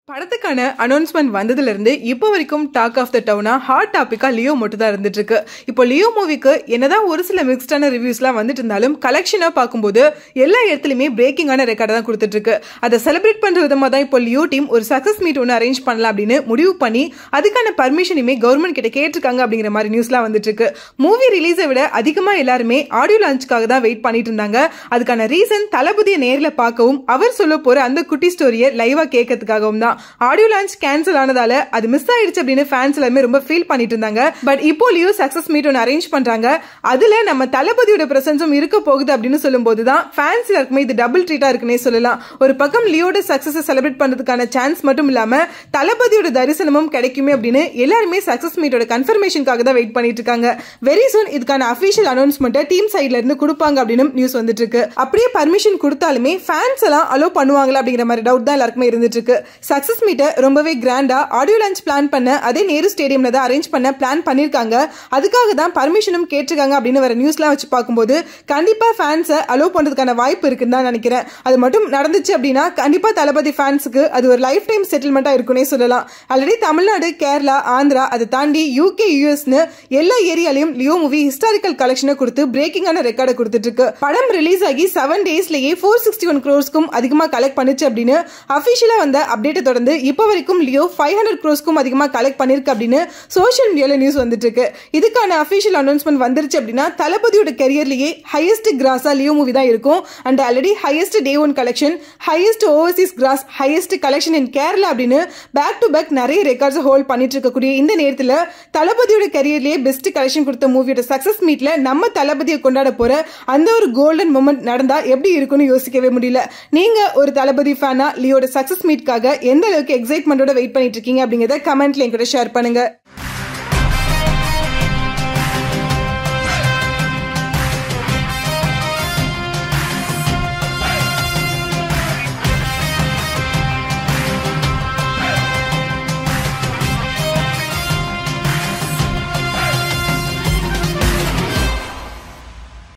படத்துக்கான அனௌன்ஸ்மெண்ட் வந்ததுல இருந்து இப்போ வரைக்கும் டாக் ஆஃப் த டவுனா ஹாட் டாபிக்கா லியோ மட்டும் தான் இருந்துட்டு இருக்கு இப்போ லியோ மூவிக்கு என்னதான் ஒரு சில மிக்ஸ்டான ரிவ்யூஸ்லாம் வந்துட்டு இருந்தாலும் கலெக்ஷனா பார்க்கும்போது எல்லா இடத்துலயுமே பிரேக்கிங்கான ரெக்கார்டை தான் கொடுத்துட்டு இருக்கு அதை செலிப்ரேட் பண்ற விதமா தான் இப்போ லியோ டீம் ஒரு சக்சஸ் மீட் ஒன்று அரேஞ்ச் பண்ணலாம் அப்படின்னு முடிவு பண்ணி அதுக்கான பர்மிஷனுமே கவர்மெண்ட் கிட்ட கேட்டிருக்காங்க அப்படிங்கிற மாதிரி நியூஸ்லாம் வந்துட்டு இருக்கு மூவி ரிலீஸை விட அதிகமா எல்லாருமே ஆடியோ லான்ச்சுக்காக தான் வெயிட் பண்ணிட்டு இருந்தாங்க அதுக்கான ரீசன் தளபதியை நேரில் பார்க்கவும் அவர் சொல்ல போற அந்த குட்டி ஸ்டோரியை லைவா கேட்கறதுக்காகவும் தான் ஆடியோ லான்ச் கேன்சல் ஆனதால அது மிஸ் ஆயிடுச்சு அப்படின்னு ஃபேன்ஸ் எல்லாருமே ரொம்ப ஃபீல் பண்ணிட்டு இருந்தாங்க பட் இப்போ லியோ சக்சஸ் மீட் ஒன்று அரேஞ்ச் பண்றாங்க அதுல நம்ம தளபதியோட பிரசன்ஸும் இருக்க போகுது அப்படின்னு சொல்லும்போது தான் ஃபேன்ஸ் எல்லாருக்குமே இது டபுள் ட்ரீட்டா இருக்குன்னே சொல்லலாம் ஒரு பக்கம் லியோட சக்சஸ் செலிப்ரேட் பண்றதுக்கான சான்ஸ் மட்டும் இல்லாம தளபதியோட தரிசனமும் கிடைக்குமே அப்படின்னு எல்லாருமே சக்சஸ் மீட்டோட கன்ஃபர்மேஷனுக்காக தான் வெயிட் பண்ணிட்டு இருக்காங்க வெரி சூன் இதுக்கான அபிஷியல் அனௌன்ஸ்மெண்ட்டை டீம் சைட்ல இருந்து கொடுப்பாங்க அப்படின்னு நியூஸ் வந்துட்டு இருக்கு அப்படியே பர்மிஷன் கொடுத்தாலுமே ஃபேன்ஸ் எல்லாம் அலோ பண்ணுவாங்களா அப்படிங்கிற மாதிரி டவுட் தான் எல்லாருக்குமே இருந்துட்டு இருக்கு சக்சஸ் மீட்டை ரொம்பவே கிராண்டா ஆடியோ லான்ச் பிளான் பண்ண அதே நேரு ஸ்டேடியம்ல தான் அரேஞ்ச் பண்ண பிளான் பண்ணிருக்காங்க அதுக்காக தான் பர்மிஷனும் கேட்டிருக்காங்க அப்படின்னு வர நியூஸ்லாம் வச்சு பார்க்கும்போது கண்டிப்பா ஃபேன்ஸை அலோ பண்றதுக்கான வாய்ப்பு இருக்குன்னு தான் நினைக்கிறேன் அது மட்டும் நடந்துச்சு அப்படின்னா கண்டிப்பா தளபதி ஃபேன்ஸுக்கு அது ஒரு லைஃப் டைம் செட்டில்மெண்டா இருக்குன்னே சொல்லலாம் ஆல்ரெடி தமிழ்நாடு கேரளா ஆந்திரா அதை தாண்டி யூகே யூஎஸ்னு எல்லா ஏரியாலையும் லியோ மூவி ஹிஸ்டாரிக்கல் கலெக்ஷனை கொடுத்து பிரேக்கிங்கான ரெக்கார்டை கொடுத்துட்டு இருக்கு படம் ரிலீஸ் ஆகி செவன் டேஸ்லயே ஃபோர் சிக்ஸ்டி ஒன் க்ரோர்ஸ்க்கும் அதிகமாக கலெக்ட் பண்ணுச்சு அப்படின்னு அஃபிஷியலாக வந்த அப்டேட்டை தொடர்ந்து இப்போ வரைக்கும் லியோ ஃபைவ் ஹண்ட்ரட் க்ரோஸ்க்கும் அதிகமாக கலெக்ட் பண்ணிருக்கு அப்படின்னு சோஷியல் மீடியாவில் நியூஸ் வந்துட்டு இருக்கு இதுக்கான அஃபிஷியல் அனௌன்ஸ்மெண்ட் வந்துருச்சு அப்படின்னா தளபதியோட கெரியர்லேயே ஹையஸ்ட் கிராஸா லியோ மூவி தான் இருக்கும் and already highest day one collection highest overseas gross highest collection in Kerala அப்படின்னு பேக் டு பேக் நிறைய ரெக்கார்ட்ஸ் ஹோல்ட் பண்ணிட்டு இருக்கக்கூடிய இந்த நேரத்தில் தளபதியோட கெரியர்லேயே பெஸ்ட் கலெக்ஷன் கொடுத்த மூவியோட சக்சஸ் மீட்ல நம்ம தளபதியை கொண்டாட போற அந்த ஒரு கோல்டன் மூமெண்ட் நடந்தா எப்படி இருக்கும்னு யோசிக்கவே முடியல நீங்க ஒரு தளபதி ஃபேனா லியோட சக்சஸ் மீட்காக எந்த அளவுக்கு எக்ஸைட்மெண்டோட வெயிட் பண்ணிட்டு இருக்கீங்க அப்படிங்கறத கமெண்ட்ல என்கிட்ட ஷேர் பண்ணுங்க